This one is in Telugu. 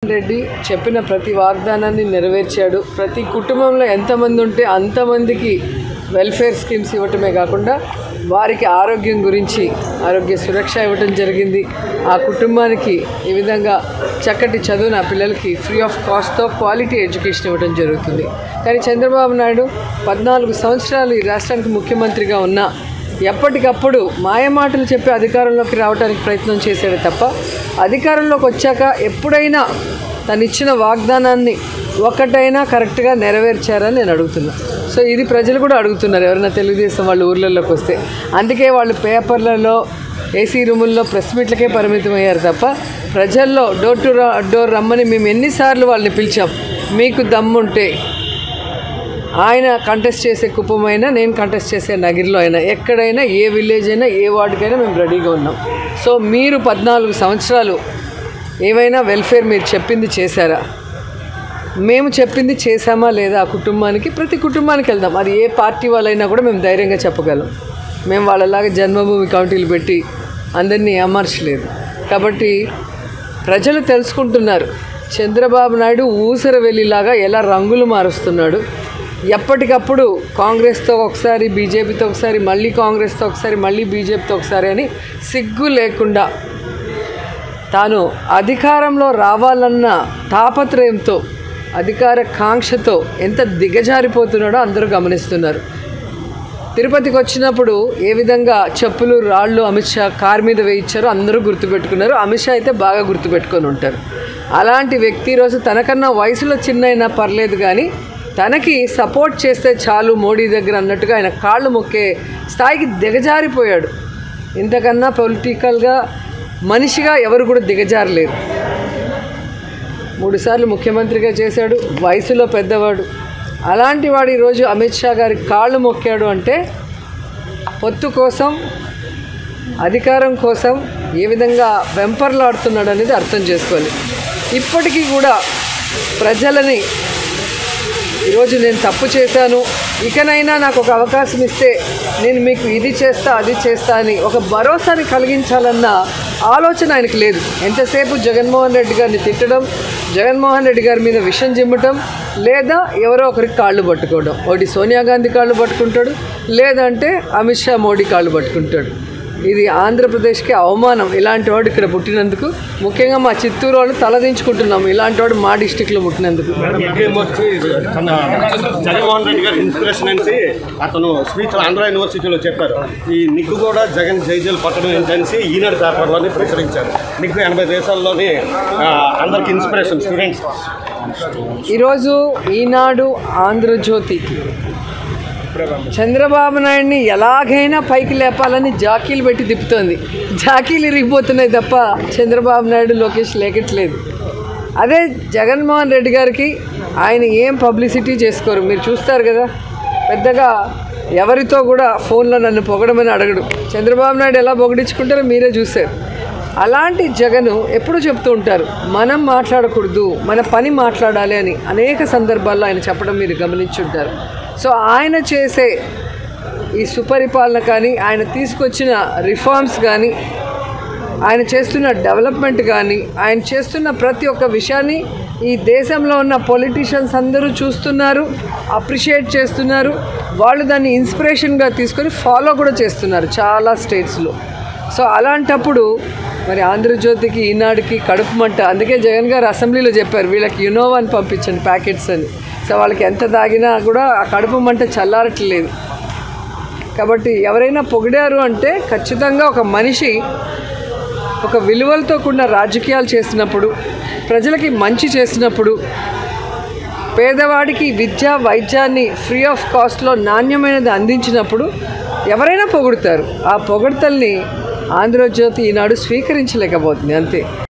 రెడ్డి చెప్పిన ప్రతి వాగ్దానాన్ని నెరవేర్చాడు ప్రతి కుటుంబంలో ఎంతమంది ఉంటే అంతమందికి వెల్ఫేర్ స్కీమ్స్ ఇవ్వటమే కాకుండా వారికి ఆరోగ్యం గురించి ఆరోగ్య సురక్ష ఇవ్వటం జరిగింది ఆ కుటుంబానికి ఈ విధంగా చక్కటి చదువు నా పిల్లలకి ఫ్రీ ఆఫ్ కాస్ట్తో క్వాలిటీ ఎడ్యుకేషన్ ఇవ్వడం జరుగుతుంది కానీ చంద్రబాబు నాయుడు పద్నాలుగు సంవత్సరాలు ఈ రాష్ట్రానికి ముఖ్యమంత్రిగా ఉన్నా ఎప్పటికప్పుడు మాయమాటలు చెప్పి అధికారంలోకి రావడానికి ప్రయత్నం చేశాడు తప్ప అధికారంలోకి వచ్చాక ఎప్పుడైనా తను ఇచ్చిన వాగ్దానాన్ని ఒక్కటైనా కరెక్ట్గా నెరవేర్చారని నేను అడుగుతున్నా సో ఇది ప్రజలు కూడా అడుగుతున్నారు ఎవరైనా తెలుగుదేశం వాళ్ళు ఊర్లలోకి వస్తే అందుకే వాళ్ళు పేపర్లలో ఏసీ రూముల్లో ప్రెస్ మీట్లకే పరిమితం అయ్యారు తప్ప ప్రజల్లో డోర్ టు డోర్ రమ్మని మేము ఎన్నిసార్లు వాళ్ళని పిలిచాం మీకు దమ్ముంటే ఆయన కంటెస్ట్ చేసే కుప్పమైనా నేను కంటెస్ట్ చేసే నగిరిలో అయినా ఎక్కడైనా ఏ విలేజ్ అయినా ఏ వార్డుకైనా మేము రెడీగా ఉన్నాం సో మీరు పద్నాలుగు సంవత్సరాలు ఏమైనా వెల్ఫేర్ మీరు చెప్పింది చేశారా మేము చెప్పింది చేశామా లేదా ఆ కుటుంబానికి ప్రతి కుటుంబానికి వెళ్దాం అది ఏ పార్టీ వాళ్ళైనా కూడా మేము ధైర్యంగా చెప్పగలం మేము వాళ్ళలాగా జన్మభూమి కమిటీలు పెట్టి అందరినీ ఏమార్చలేదు కాబట్టి ప్రజలు తెలుసుకుంటున్నారు చంద్రబాబు నాయుడు ఊసర వెళ్ళిలాగా ఎలా రంగులు మారుస్తున్నాడు ఎప్పటికప్పుడు కాంగ్రెస్తో ఒకసారి బీజేపీతో ఒకసారి మళ్ళీ కాంగ్రెస్తో ఒకసారి మళ్ళీ బీజేపీతో ఒకసారి అని సిగ్గు లేకుండా తాను అధికారంలో రావాలన్న తాపత్రయంతో అధికార కాంక్షతో ఎంత దిగజారిపోతున్నాడో అందరూ గమనిస్తున్నారు తిరుపతికి వచ్చినప్పుడు ఏ విధంగా చెప్పులు రాళ్ళు అమిత్ షా కార్ మీద వేయించారో అందరూ గుర్తుపెట్టుకున్నారు అమిత్ షా అయితే బాగా గుర్తుపెట్టుకొని ఉంటారు అలాంటి వ్యక్తి ఈరోజు తనకన్నా వయసులో చిన్న అయినా పర్లేదు కానీ తనకి సపోర్ట్ చేస్తే చాలు మోడీ దగ్గర అన్నట్టుగా ఆయన కాళ్ళు మొక్కే స్థాయికి దిగజారిపోయాడు ఇంతకన్నా పొలిటికల్గా మనిషిగా ఎవరు కూడా దిగజారలేరు మూడుసార్లు ముఖ్యమంత్రిగా చేశాడు వయసులో పెద్దవాడు అలాంటి వాడు ఈరోజు అమిత్ షా గారి కాళ్ళు మొక్కాడు అంటే పొత్తు కోసం అధికారం కోసం ఏ విధంగా వెంపర్లాడుతున్నాడు అనేది అర్థం చేసుకోవాలి ఇప్పటికీ కూడా ప్రజలని ఈరోజు నేను తప్పు చేశాను ఇకనైనా నాకు ఒక అవకాశం ఇస్తే నేను మీకు ఇది చేస్తా అది చేస్తా అని ఒక భరోసాని కలిగించాలన్న ఆలోచన ఆయనకు లేదు ఎంతసేపు జగన్మోహన్ రెడ్డి గారిని తిట్టడం జగన్మోహన్ రెడ్డి గారి మీద విషం చిమ్మటం లేదా ఎవరో ఒకరికి కాళ్ళు పట్టుకోవడం ఒకటి సోనియా గాంధీ కాళ్ళు పట్టుకుంటాడు లేదంటే అమిత్ షా మోడీ కాళ్ళు పట్టుకుంటాడు ఇది ఆంధ్రప్రదేశ్కి అవమానం ఇలాంటి వాడు ఇక్కడ పుట్టినందుకు ముఖ్యంగా మా చిత్తూరు వాళ్ళు తలదించుకుంటున్నాం ఇలాంటి వాడు మా డిస్టిక్లో పుట్టినందుకు నిగ్గేం వచ్చి తన జగన్మోహన్ రెడ్డి గారి ఇన్స్పిరేషన్ అనేసి అతను స్పీచ్ ఆంధ్ర యూనివర్సిటీలో చెప్పారు ఈ నిగ్గు కూడా జగన్ జైజల్ పట్టడం ఏంటనేసి ఈనాడు పేపర్లోనే ప్రచురించారు నిగ్గు ఎనభై దేశాల్లోని ఆ, అందరికి ఇన్స్పిరేషన్ స్టూడెంట్స్ ఈరోజు ఈనాడు ఆంధ్రజ్యోతి చంద్రబాబు నాయుడిని ఎలాగైనా పైకి లేపాలని జాకీలు పెట్టి తిప్పుతోంది జాకీలు ఇరిగిపోతున్నాయి తప్ప చంద్రబాబు నాయుడు లోకేష్ లేకట్లేదు అదే జగన్మోహన్ రెడ్డి గారికి ఆయన ఏం పబ్లిసిటీ చేసుకోరు మీరు చూస్తారు కదా పెద్దగా ఎవరితో కూడా ఫోన్లో నన్ను పొగడమని అడగడు చంద్రబాబు నాయుడు ఎలా పొగడించుకుంటారో మీరే చూశారు అలాంటి జగను ఎప్పుడు చెప్తూ ఉంటారు మనం మాట్లాడకూడదు మన పని మాట్లాడాలి అని అనేక సందర్భాల్లో ఆయన చెప్పడం మీరు గమనించుంటారు సో ఆయన చేసే ఈ సుపరిపాలన కానీ ఆయన తీసుకొచ్చిన రిఫార్మ్స్ కానీ ఆయన చేస్తున్న డెవలప్మెంట్ కానీ ఆయన చేస్తున్న ప్రతి ఒక్క విషయాన్ని ఈ దేశంలో ఉన్న పొలిటీషియన్స్ అందరూ చూస్తున్నారు అప్రిషియేట్ చేస్తున్నారు వాళ్ళు దాన్ని ఇన్స్పిరేషన్గా తీసుకొని ఫాలో కూడా చేస్తున్నారు చాలా స్టేట్స్లో సో అలాంటప్పుడు మరి ఆంధ్రజ్యోతికి ఈనాడుకి కడుపు మంట అందుకే జగన్ గారు అసెంబ్లీలో చెప్పారు వీళ్ళకి యునోవా అని పంపించండి ప్యాకెట్స్ అని సో వాళ్ళకి ఎంత తాగినా కూడా ఆ కడుపు మంట చల్లారట్లేదు కాబట్టి ఎవరైనా పొగిడారు అంటే ఖచ్చితంగా ఒక మనిషి ఒక విలువలతో కూడిన రాజకీయాలు చేసినప్పుడు ప్రజలకి మంచి చేసినప్పుడు పేదవాడికి విద్య వైద్యాన్ని ఫ్రీ ఆఫ్ కాస్ట్లో నాణ్యమైనది అందించినప్పుడు ఎవరైనా పొగుడుతారు ఆ పొగడ్తల్ని ఆంధ్రజ్యోతి ఈనాడు స్వీకరించలేకపోతుంది అంతే